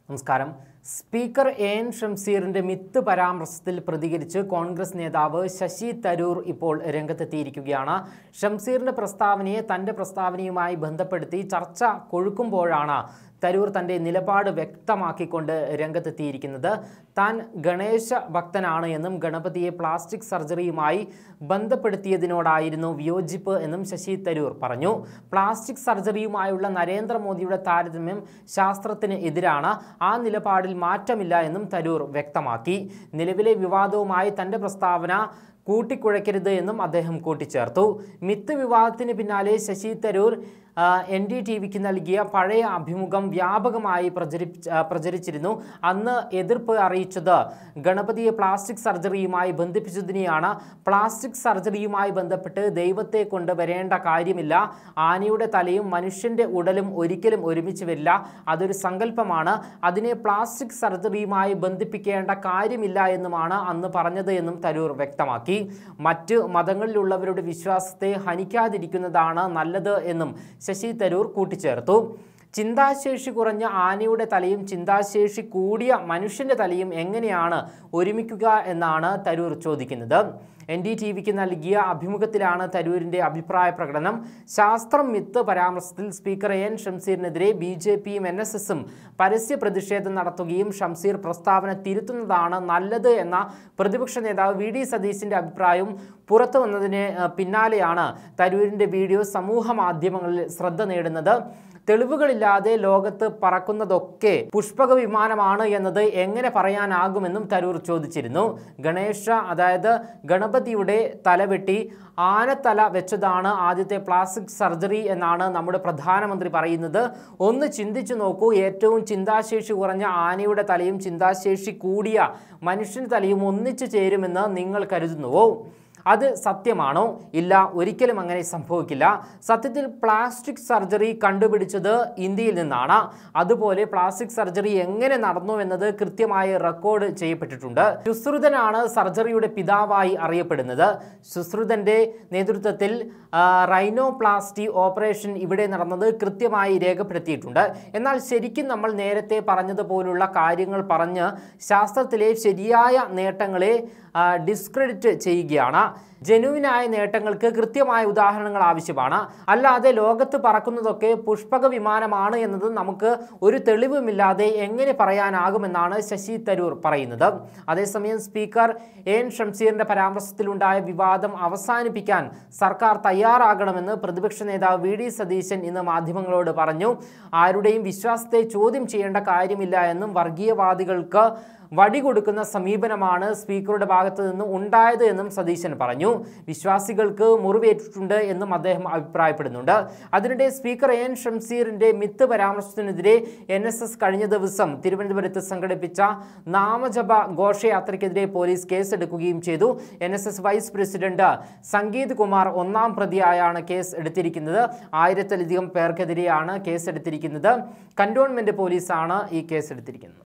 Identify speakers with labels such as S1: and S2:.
S1: നമസ്കാരം speaker A N ഷംസീറിന്റെ myth പരാമർശത്തിൽ പ്രതികരിച്ച് കോൺഗ്രസ് നേതാവ് ശശി തരൂർ ഇപ്പോൾ രംഗത്തെത്തിയിരിക്കുകയാണ് ഷംസീറിന്റെ പ്രസ്താവനയെ തന്റെ പ്രസ്താവനയുമായി ബന്ധപ്പെടുത്തി ചർച്ച കൊഴുക്കുമ്പോഴാണ് തരൂർ തന്റെ നിലപാട് വ്യക്തമാക്കിക്കൊണ്ട് രംഗത്തെത്തിയിരിക്കുന്നത് താൻ ഗണേശ ഭക്തനാണ് എന്നും ഗണപതിയെ പ്ലാസ്റ്റിക് സർജറിയുമായി ബന്ധപ്പെടുത്തിയതിനോടായിരുന്നു വിയോജിപ്പ് എന്നും ശശി തരൂർ പറഞ്ഞു പ്ലാസ്റ്റിക് സർജറിയുമായുള്ള നരേന്ദ്രമോദിയുടെ താരതമ്യം ശാസ്ത്രത്തിന് എതിരാണ് ആ നിലപാടിൽ മാറ്റമില്ല എന്നും തരൂർ വ്യക്തമാക്കി നിലവിലെ വിവാദവുമായി തന്റെ പ്രസ്താവന കൂട്ടിക്കുഴയ്ക്കരുത് എന്നും അദ്ദേഹം കൂട്ടിച്ചേർത്തു മിത്ത് വിവാദത്തിന് പിന്നാലെ Shashi Tharoor N D T വിക്ക് നൽകിയ പഴയ അഭിമുഖം വ്യാപകമായി പ്രചരി ആ, പ്രചരിച്ചിരുന്നു അന്ന് എതിർപ്പ് അറിയിച്ചത് ഗണപതിയെ പ്ലാസ്റ്റിക് സർജറിയുമായി ബന്ധിപ്പിച്ചതിനെയാണ് പ്ലാസ്റ്റിക് സർജറിയുമായി ബന്ധപ്പെട്ട് ദൈവത്തെ കൊണ്ട് വരേണ്ട കാര്യമില്ല ആനയുടെ തലയും മനുഷ്യൻ്റെ ഉടലും ഒരിക്കലും ഒരുമിച്ച് വരില്ല അതൊരു സങ്കല്പമാണ് അതിനെ പ്ലാസ്റ്റിക് സർജറിയുമായി ബന്ധിപ്പിക്കേണ്ട കാര്യമില്ല എന്നുമാണ് അന്ന് പറഞ്ഞത് എന്നും തരൂർ വ്യക്തമാക്കി മറ്റ് മതങ്ങളിലുള്ളവരുടെ വിശ്വാസത്തെ ഹനിക്കാതിരിക്കുന്നതാണ് നല്ലത് എന്നും ശശി തരൂർ കൂട്ടിച്ചേർത്തു ചിന്താശേഷി കുറഞ്ഞ ആനയുടെ തലയും ചിന്താശേഷി കൂടിയ മനുഷ്യൻ്റെ തലയും എങ്ങനെയാണ് ഒരുമിക്കുക എന്നാണ് തരൂർ ചോദിക്കുന്നത് എൻ ഡി ടി വിക്ക് നൽകിയ അഭിമുഖത്തിലാണ് തരൂരിൻ്റെ അഭിപ്രായ പ്രകടനം ശാസ്ത്രം മിത്ത് പരാമർശത്തിൽ സ്പീക്കർ എ എൻ ഷംസീറിനെതിരെ ബി ജെ പിയും എൻ എസ് എസും പരസ്യ പ്രതിഷേധം നടത്തുകയും ഷംസീർ പ്രസ്താവന തിരുത്തുന്നതാണ് നല്ലത് എന്ന പ്രതിപക്ഷ നേതാവ് വി ഡി സതീശിൻ്റെ അഭിപ്രായവും പുറത്തു വന്നതിന് ഏഹ്, പിന്നാലെയാണ് തരൂരിൻ്റെ വീഡിയോ സമൂഹ മാധ്യമങ്ങളിൽ ശ്രദ്ധ നേടുന്നത് തെളിവുകളില്ലാതെ ലോകത്ത് പറക്കുന്നതൊക്കെ പുഷ്പക വിമാനമാണ് എന്നത് എങ്ങനെ പറയാനാകുമെന്നും തരൂർ ചോദിച്ചിരുന്നു ഗണേശ അതായത് ഗണപതിയുടെ തലവെട്ടി ആനത്തല വെച്ചതാണ് ആദ്യത്തെ പ്ലാസ്റ്റിക് സർജറി എന്നാണ് നമ്മുടെ പ്രധാനമന്ത്രി പറയുന്നത് ഒന്ന് ചിന്തിച്ചു നോക്കൂ ഏറ്റവും ചിന്താശേഷി കുറഞ്ഞ ആനയുടെ തലയും ചിന്താശേഷി കൂടിയ മനുഷ്യൻ്റെ തലയും ഒന്നിച്ചു ചേരുമെന്ന് നിങ്ങൾ കരുതുന്നുവോ അത് സത്യമാണോ ഇല്ല ഒരിക്കലും അങ്ങനെ സംഭവിക്കില്ല സത്യത്തിൽ പ്ലാസ്റ്റിക് സർജറി കണ്ടുപിടിച്ചത് ഇന്ത്യയിൽ നിന്നാണ് അതുപോലെ പ്ലാസ്റ്റിക് സർജറി എങ്ങനെ നടന്നു എന്നത് കൃത്യമായി റെക്കോർഡ് ചെയ്യപ്പെട്ടിട്ടുണ്ട് ശുശ്രുതനാണ് സർജറിയുടെ പിതാവായി അറിയപ്പെടുന്നത് ശുശ്രുതന്റെ നേതൃത്വത്തിൽ ആ, റൈനോപ്ലാസ്റ്റി ഓപ്പറേഷൻ ഇവിടെ നടന്നത് കൃത്യമായി രേഖപ്പെടുത്തിയിട്ടുണ്ട് എന്നാൽ ശരിക്കും നമ്മൾ നേരത്തെ പറഞ്ഞതുപോലുള്ള കാര്യങ്ങൾ പറഞ്ഞ് ശാസ്ത്രത്തിലെ ശരിയായ നേട്ടങ്ങളെ ഡിസ്ക്രെഡിറ്റ് ചെയ്യുകയാണ് ജനുവിനായ നേട്ടങ്ങൾക്ക് കൃത്യമായ ഉദാഹരണങ്ങൾ ആവശ്യമാണ് അല്ലാതെ ലോകത്ത് പറക്കുന്നതൊക്കെ പുഷ്പക വിമാനമാണ് എന്നത് നമുക്ക് ഒരു തെളിവുമില്ലാതെ എങ്ങനെ പറയാനാകുമെന്നാണ് ശശി തരൂർ പറയുന്നത് അതേസമയം സ്പീക്കർ എൻ ഷംസീറിന്റെ പരാമർശത്തിലുണ്ടായ വിവാദം അവസാനിപ്പിക്കാൻ സർക്കാർ തയ്യാറാകണമെന്ന് പ്രതിപക്ഷ നേതാവ് വി ഡി സതീശൻ ഇന്ന് മാധ്യമങ്ങളോട് പറഞ്ഞു ആരുടെയും വിശ്വാസത്തെ ചോദ്യം ചെയ്യേണ്ട കാര്യമില്ല എന്നും വർഗീയവാദികൾക്ക് വടി കൊടുക്കുന്ന സമീപനമാണ് സ്പീക്കറുടെ ഭാഗത്ത് നിന്ന് ഉണ്ടായത് എന്നും സതീശൻ പറഞ്ഞു വിശ്വാസികൾക്ക് മുറിവേറ്റിട്ടുണ്ട് എന്നും അദ്ദേഹം അഭിപ്രായപ്പെടുന്നുണ്ട് അതിനിടെ സ്പീക്കർ എൻ ഷംസീറിന്റെ മിത്ത് പരാമർശത്തിനെതിരെ എൻ എസ് എസ് കഴിഞ്ഞ ദിവസം തിരുവനന്തപുരത്ത് സംഘടിപ്പിച്ച നാമജപ ഘോഷയാത്രയ്ക്കെതിരെ പോലീസ് കേസെടുക്കുകയും ചെയ്തു N S S vice president Sangeeth Kumar ഒന്നാം പ്രതിയായാണ് കേസ് എടുത്തിരിക്കുന്നത് ആയിരത്തിലധികം പേർക്കെതിരെയാണ് കേസെടുത്തിരിക്കുന്നത് കന്റോൺമെന്റ് പോലീസാണ് ഈ കേസെടുത്തിരിക്കുന്നത്